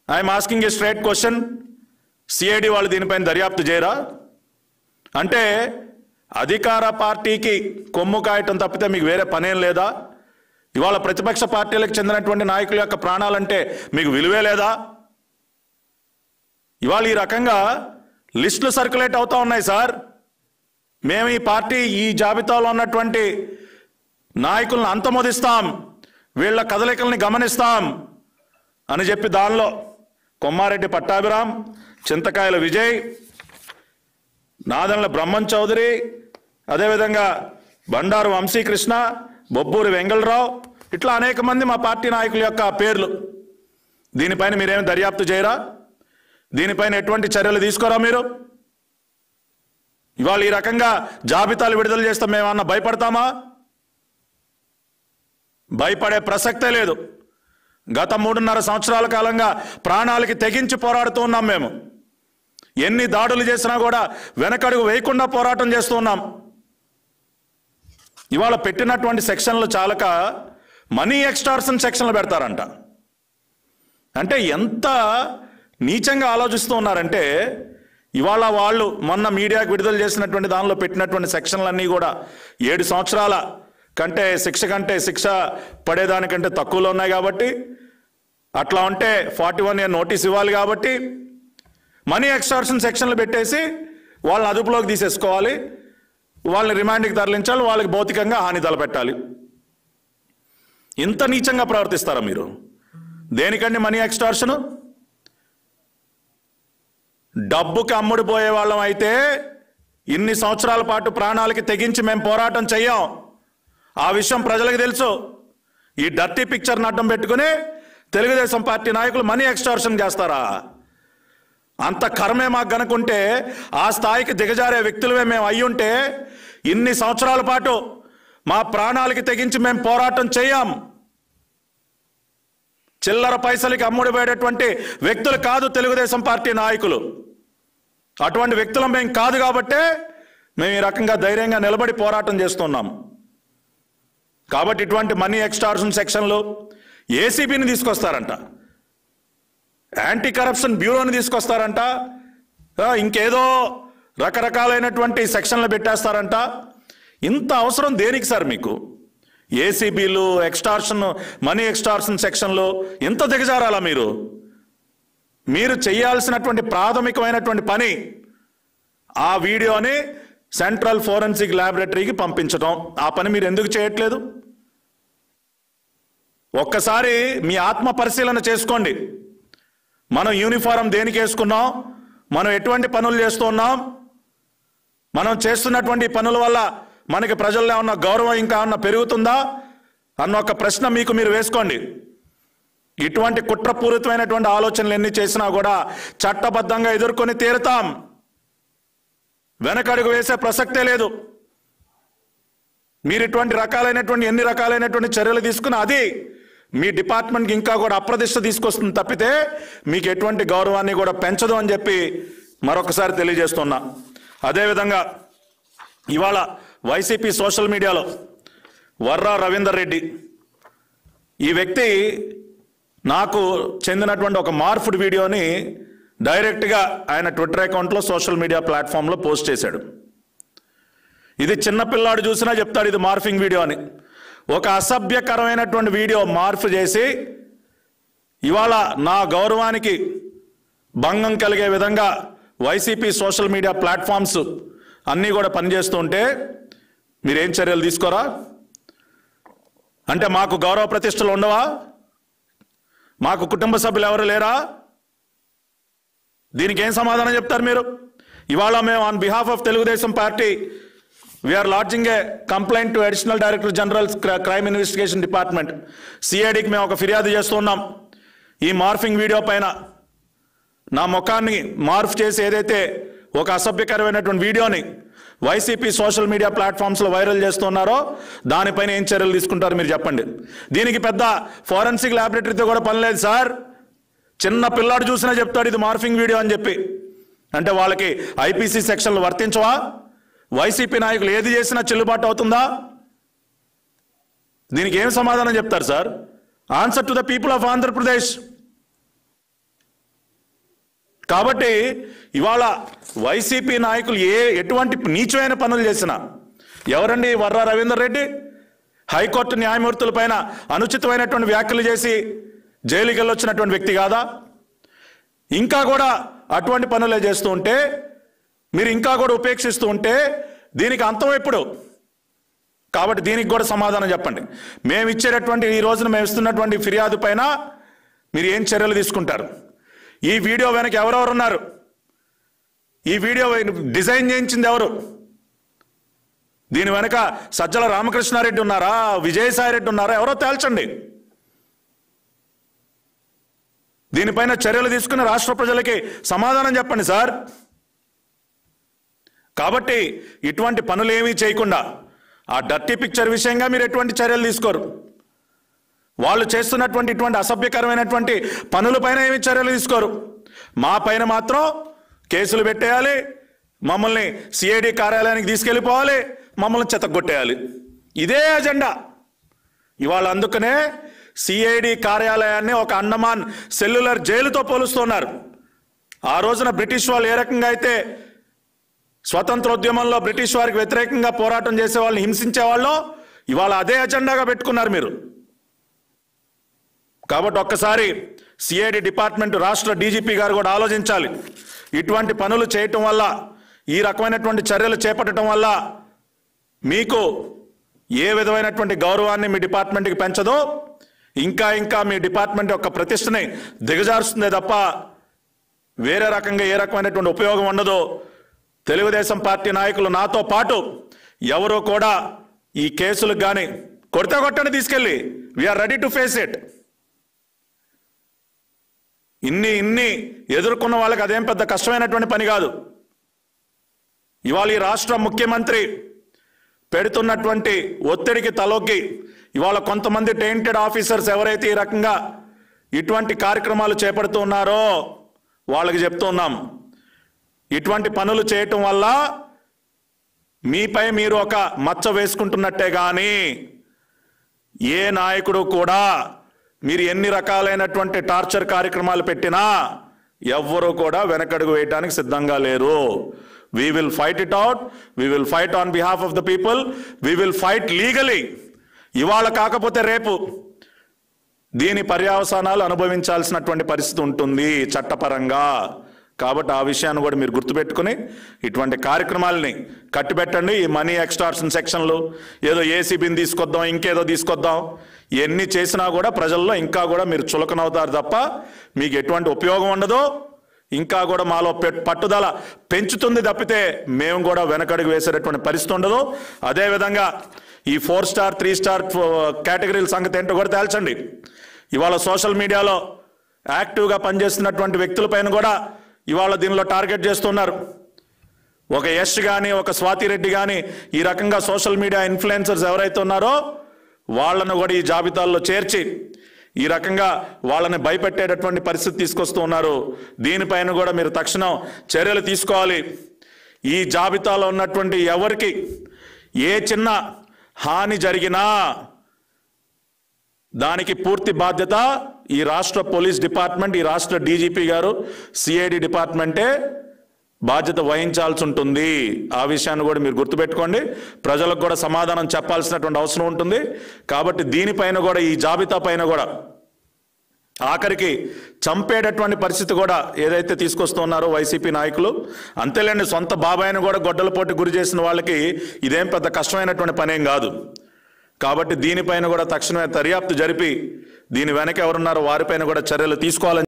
I'm asking a straight question CID వాళ్ళు దీనిపైన దర్యాప్తు చేయరా అంటే అధికార పార్టీకి కొమ్ము కాయటం తప్పితే మీకు వేరే పనేం లేదా ఇవాళ ప్రతిపక్ష పార్టీలకు చెందినటువంటి నాయకుల యొక్క ప్రాణాలంటే మీకు విలువే లేదా ఇవాళ ఈ రకంగా లిస్టులు సర్క్యులేట్ అవుతా ఉన్నాయి సార్ మేము ఈ పార్టీ ఈ జాబితాలో ఉన్నటువంటి నాయకులను అంతమొదిస్తాం వీళ్ళ కదలికల్ని గమనిస్తాం అని చెప్పి దానిలో కొమ్మారెడ్డి పట్టాభిరామ్ చింతకాయల విజయ్ నాదన్ల బ్రహ్మం చౌదరి అదేవిధంగా బండారు వంశీకృష్ణ బొబ్బూరి వెంగళరావు ఇట్లా అనేక మంది మా పార్టీ నాయకుల యొక్క పేర్లు దీనిపైన మీరేమి దర్యాప్తు చేయరా దీనిపైన ఎటువంటి చర్యలు తీసుకోరా మీరు ఇవాళ ఈ రకంగా జాబితాలు విడుదల చేస్తే మేమన్నా భయపడతామా భయపడే ప్రసక్తే లేదు గత మూడున్నర సంవత్సరాల కాలంగా ప్రాణాలకి తెగించి పోరాడుతూ ఉన్నాం మేము ఎన్ని దాడులు చేసినా కూడా వెనకడుగు వేయకుండా పోరాటం చేస్తూ ఉన్నాం ఇవాళ పెట్టినటువంటి సెక్షన్లు చాలక మనీ ఎక్స్టార్సన్ సెక్షన్లు పెడతారంట అంటే ఎంత నీచంగా ఆలోచిస్తూ ఉన్నారంటే ఇవాళ వాళ్ళు మొన్న మీడియాకు విడుదల చేసినటువంటి దానిలో పెట్టినటువంటి సెక్షన్లన్నీ కూడా ఏడు సంవత్సరాల కంటే శిక్ష కంటే శిక్ష పడేదానికంటే తక్కువలో ఉన్నాయి కాబట్టి అట్లా ఉంటే ఫార్టీ వన్ ఇయర్ నోటీస్ ఇవ్వాలి కాబట్టి మనీ ఎక్స్టార్షన్ సెక్షన్లు పెట్టేసి వాళ్ళని అదుపులోకి తీసేసుకోవాలి వాళ్ళని రిమాండ్కి తరలించాలి వాళ్ళకి భౌతికంగా హాని తలపెట్టాలి ఇంత నీచంగా ప్రవర్తిస్తారా మీరు దేనికండి మనీ ఎక్స్టార్షను డబ్బుకి అమ్ముడు పోయే వాళ్ళం అయితే ఇన్ని సంవత్సరాల పాటు ప్రాణాలకి తెగించి మేము పోరాటం చెయ్యం ఆ విషయం ప్రజలకు తెలుసు ఈ డర్టీ పిక్చర్ని అడ్డం పెట్టుకుని తెలుగుదేశం పార్టీ నాయకులు మనీ ఎక్స్టార్షన్ చేస్తారా అంత కర్మే మాకు గనుకుంటే ఆ స్థాయికి దిగజారే వ్యక్తులమే మేము అయ్యుంటే ఇన్ని సంవత్సరాల పాటు మా ప్రాణాలకి తెగించి మేము పోరాటం చేయం చిల్లర పైసలకి అమ్ముడిపోయేటటువంటి వ్యక్తులు కాదు తెలుగుదేశం పార్టీ నాయకులు అటువంటి వ్యక్తులం మేము కాదు కాబట్టే మేము ఈ రకంగా ధైర్యంగా నిలబడి పోరాటం చేస్తున్నాం కాబట్టి ఇటువంటి మనీ ఎక్స్టార్షన్ సెక్షన్లు ఏసీబీని తీసుకొస్తారంట యాంటీ కరప్షన్ బ్యూరోని తీసుకొస్తారంట ఆ, ఇంకేదో రకరకాలైనటువంటి సెక్షన్లు పెట్టేస్తారంట ఇంత అవసరం దేనికి సార్ మీకు ఏసీబీలు ఎక్స్టార్షన్ మనీ ఎక్స్టార్షన్ సెక్షన్లు ఇంత దిగజారాలా మీరు మీరు చేయాల్సినటువంటి ప్రాథమికమైనటువంటి పని ఆ వీడియోని సెంట్రల్ ఫోరెన్సిక్ ల్యాబొరేటరీకి పంపించడం ఆ పని మీరు ఎందుకు చేయట్లేదు ఒక్కసారి మీ ఆత్మ పరిశీలన చేసుకోండి మనం యూనిఫారం దేనికి వేసుకున్నాం మనం ఎటువంటి పనులు చేస్తున్నాం మనం చేస్తున్నటువంటి పనుల వల్ల మనకి ప్రజల్లో ఉన్న గౌరవం ఇంకా ఉన్న పెరుగుతుందా అన్న ఒక ప్రశ్న మీకు మీరు వేసుకోండి ఇటువంటి కుట్రపూరితమైనటువంటి ఆలోచనలు ఎన్ని చేసినా కూడా చట్టబద్ధంగా ఎదుర్కొని తీరుతాం వెనకడుగు వేసే ప్రసక్తే లేదు మీరు ఇటువంటి రకాలైనటువంటి ఎన్ని రకాలైనటువంటి చర్యలు తీసుకున్న అది మీ డిపార్ట్మెంట్కి ఇంకా కూడా అప్రదిష్ట తీసుకొస్తుంది తప్పితే మీకు ఎటువంటి గౌరవాన్ని కూడా పెంచదు అని చెప్పి మరొకసారి తెలియజేస్తున్నా అదేవిధంగా ఇవాళ వైసీపీ సోషల్ మీడియాలో వర్రా రవీందర్ రెడ్డి ఈ వ్యక్తి నాకు చెందినటువంటి ఒక మార్ఫుడ్ వీడియోని డైరెక్ట్గా ఆయన ట్విట్టర్ అకౌంట్లో సోషల్ మీడియా ప్లాట్ఫామ్లో పోస్ట్ చేశాడు ఇది చిన్నపిల్లాడు చూసినా చెప్తాడు ఇది మార్ఫింగ్ వీడియో అని ఒక అసభ్యకరమైనటువంటి వీడియో మార్పు చేసి ఇవాళ నా గౌరవానికి భంగం కలిగే విధంగా వైసీపీ సోషల్ మీడియా ప్లాట్ఫామ్స్ అన్నీ కూడా పనిచేస్తుంటే మీరేం చర్యలు తీసుకోరా అంటే మాకు గౌరవ ప్రతిష్టలు ఉండవా మాకు కుటుంబ సభ్యులు ఎవరు లేరా దీనికి ఏం సమాధానం చెప్తారు మీరు ఇవాళ మేము on behalf of Telugu Desam party we're lodging a complaint to additional director general crime investigation department సిఐడికి మేము ఒక ఫిర్యాదు చేస్తున్నాం ఈ మార్ఫింగ్ వీడియో పైన నా ముఖాన్ని మార్ఫ్ చేసి ఏదైతే ఒక అసభ్యకరమైనటువంటి వీడియోని వైసీపీ సోషల్ మీడియా ప్లాట్ఫామ్స్లో వైరల్ చేస్తున్నారో దానిపైన ఏం చర్యలు తీసుకుంటారు మీరు చెప్పండి దీనికి పెద్ద ఫోరెన్సిక్ ల్యాబొరేటరీతో కూడా పని లేదు సార్ చిన్న పిల్లాడు చూసినా చెప్తాడు ఇది మార్ఫింగ్ వీడియో అని చెప్పి అంటే వాళ్ళకి ఐపీసీ సెక్షన్లు వర్తించవా వైసీపీ నాయకులు ఏది చేసినా చెల్లుబాటు అవుతుందా దీనికి ఏం సమాధానం చెప్తారు sir answer to the people of Andhra Pradesh కాబట్టి ఇవాళ వైసీపీ నాయకులు ఏ ఎటువంటి నీచమైన పనులు చేసినా ఎవరండి వర్రా రవీందర్ రెడ్డి హైకోర్టు న్యాయమూర్తుల పైన అనుచితమైనటువంటి వ్యాఖ్యలు చేసి జైలుకి వెళ్ళొచ్చినటువంటి వ్యక్తి కాదా ఇంకా కూడా అటువంటి పనులే చేస్తూ ఉంటే మీరు ఇంకా కూడా ఉపేక్షిస్తూ ఉంటే దీనికి అంతం ఎప్పుడు కాబట్టి దీనికి కూడా సమాధానం చెప్పండి మేము ఇచ్చేటటువంటి ఈ రోజున మేము ఇస్తున్నటువంటి ఫిర్యాదు పైన మీరు ఏం చర్యలు తీసుకుంటారు ఈ వీడియో వెనక ఎవరెవరు ఉన్నారు ఈ వీడియో డిజైన్ చేయించింది ఎవరు దీని వెనక సజ్జల రామకృష్ణారెడ్డి ఉన్నారా విజయసాయిరెడ్డి ఉన్నారా ఎవరో తేల్చండి దీనిపైన చర్యలు తీసుకుని రాష్ట్ర ప్రజలకి సమాధానం చెప్పండి సార్ కాబట్టి ఇటువంటి పనులు ఏమీ చేయకుండా ఆ డర్టీ పిక్చర్ విషయంగా మీరు ఎటువంటి చర్యలు తీసుకోరు వాళ్ళు చేస్తున్నటువంటి ఇటువంటి అసభ్యకరమైనటువంటి పనులపైన ఏమి చర్యలు తీసుకోరు మా పైన మాత్రం కేసులు పెట్టేయాలి మమ్మల్ని సిఐడి కార్యాలయానికి తీసుకెళ్ళిపోవాలి మమ్మల్ని చెత్తగొట్టేయాలి ఇదే అజెండా ఇవాళ అందుకనే సిఐడి కార్యాలయాన్ని ఒక అండమాన్ సెల్యులర్ జైలుతో పోలుస్తున్నారు ఆ రోజున బ్రిటిష్ వాళ్ళు ఏ రకంగా అయితే స్వతంత్రోద్యమంలో బ్రిటిష్ వారికి వ్యతిరేకంగా పోరాటం చేసే వాళ్ళని హింసించే వాళ్ళు ఇవాళ అదే అజెండాగా పెట్టుకున్నారు మీరు కాబట్టి ఒక్కసారి సిఐడి డిపార్ట్మెంట్ రాష్ట్ర డీజీపీ గారు కూడా ఆలోచించాలి ఇటువంటి పనులు చేయటం వల్ల ఈ రకమైనటువంటి చర్యలు చేపట్టడం వల్ల మీకు ఏ విధమైనటువంటి గౌరవాన్ని మీ డిపార్ట్మెంట్కి పెంచదో ఇంకా ఇంకా మీ డిపార్ట్మెంట్ యొక్క ప్రతిష్టని దిగజారుస్తుందే తప్ప వేరే రకంగా ఏ రకమైనటువంటి ఉపయోగం ఉండదో తెలుగుదేశం పార్టీ నాయకులు నాతో పాటు ఎవరో కూడా ఈ కేసులకు కానీ కొడితే కొట్టని తీసుకెళ్ళి we're ready to face it ఇన్ని ఇన్ని ఎదుర్కొన్న వాళ్ళకి అదేం పెద్ద కష్టమైనటువంటి పని కాదు ఇవాళ ఈ రాష్ట్ర ముఖ్యమంత్రి పెడుతున్నటువంటి ఒత్తిడికి తలొగ్గి ఇవాళ కొంతమంది టెయింటెడ్ ఆఫీసర్స్ ఎవరైతే ఈ రకంగా ఇటువంటి కార్యక్రమాలు చేపడుతూ ఉన్నారో వాళ్ళకి చెప్తున్నాం ఇటువంటి పనులు చేయటం వల్ల మీపై మీరు ఒక మచ్చ వేసుకుంటున్నట్టే కానీ ఏ నాయకుడు కూడా మీరు ఎన్ని రకాలైనటువంటి టార్చర్ కార్యక్రమాలు పెట్టినా ఎవ్వరూ కూడా వెనకడుగు వేయడానికి సిద్ధంగా లేరు we will fight it out we will fight on behalf of the people we will fight legally ఇవాళ కాకపోతే రేపు దీని పర్యావసానాలు అనుభవించాల్సినటువంటి పరిస్థితి ఉంటుంది చట్టపరంగా కాబట్టి ఆ విషయాన్ని కూడా మీరు గుర్తుపెట్టుకుని ఇటువంటి కార్యక్రమాలని కట్టిపెట్టండి ఈ మనీ ఎక్స్టార్షన్ సెక్షన్లు ఏదో ఏసీబీని తీసుకొద్దాం ఇంకేదో తీసుకొద్దాం ఇవన్నీ చేసినా కూడా ప్రజల్లో ఇంకా కూడా మీరు చులకనవుతారు తప్ప మీకు ఎటువంటి ఉపయోగం ఉండదు ఇంకా కూడా మాలో పె- పట్టుదల పెంచుతుంది తప్పితే మేము కూడా వెనకడుగు వేసేటటువంటి పరిస్థితి ఉండదు అదేవిధంగా ఈ ఫోర్ స్టార్ త్రీ స్టార్ కేటగిరీల సంగతి ఏంటో కూడా తేల్చండి ఇవాళ సోషల్ మీడియాలో యాక్టివ్గా పనిచేస్తున్నటువంటి వ్యక్తులపైన కూడా ఇవాళ దీనిలో టార్గెట్ చేస్తున్నారు ఒక యష్ కానీ ఒక స్వాతి రెడ్డి కానీ ఈ రకంగా సోషల్ మీడియా ఇన్ఫ్లుయెన్సర్స్ ఎవరైతే ఉన్నారో వాళ్ళను కూడా ఈ జాబితాల్లో చేర్చి ఈ రకంగా వాళ్ళని భయపెట్టేటటువంటి పరిస్థితి తీసుకొస్తూ ఉన్నారు దీనిపైన కూడా మీరు తక్షణం చర్యలు తీసుకోవాలి ఈ జాబితాలో ఉన్నటువంటి ఎవరికి ఏ చిన్న హాని జరిగినా దానికి పూర్తి బాధ్యత ఈ రాష్ట్ర పోలీస్ డిపార్ట్మెంట్ ఈ రాష్ట్ర డీజీపీ గారు సిఐడి డిపార్ట్మెంటే బాధ్యత వహించాల్సి ఉంటుంది ఆ విషయాన్ని కూడా మీరు గుర్తుపెట్టుకోండి ప్రజలకు కూడా సమాధానం చెప్పాల్సినటువంటి అవసరం ఉంటుంది కాబట్టి దీనిపైన కూడా ఈ జాబితా పైన కూడా ఆఖరికి చంపేటటువంటి పరిస్థితి కూడా ఏదైతే తీసుకొస్తున్నారో వైసీపీ నాయకులు అంతేలేండి సొంత బాబాయిని కూడా గొడ్డల పోటీ గురి చేసిన వాళ్ళకి ఇదేం పెద్ద కష్టమైనటువంటి పనేం కాదు కాబట్టి దీనిపైన కూడా తక్షణమే దర్యాప్తు జరిపి దీని వెనక ఎవరున్నారో వారిపైన కూడా చర్యలు తీసుకోవాలని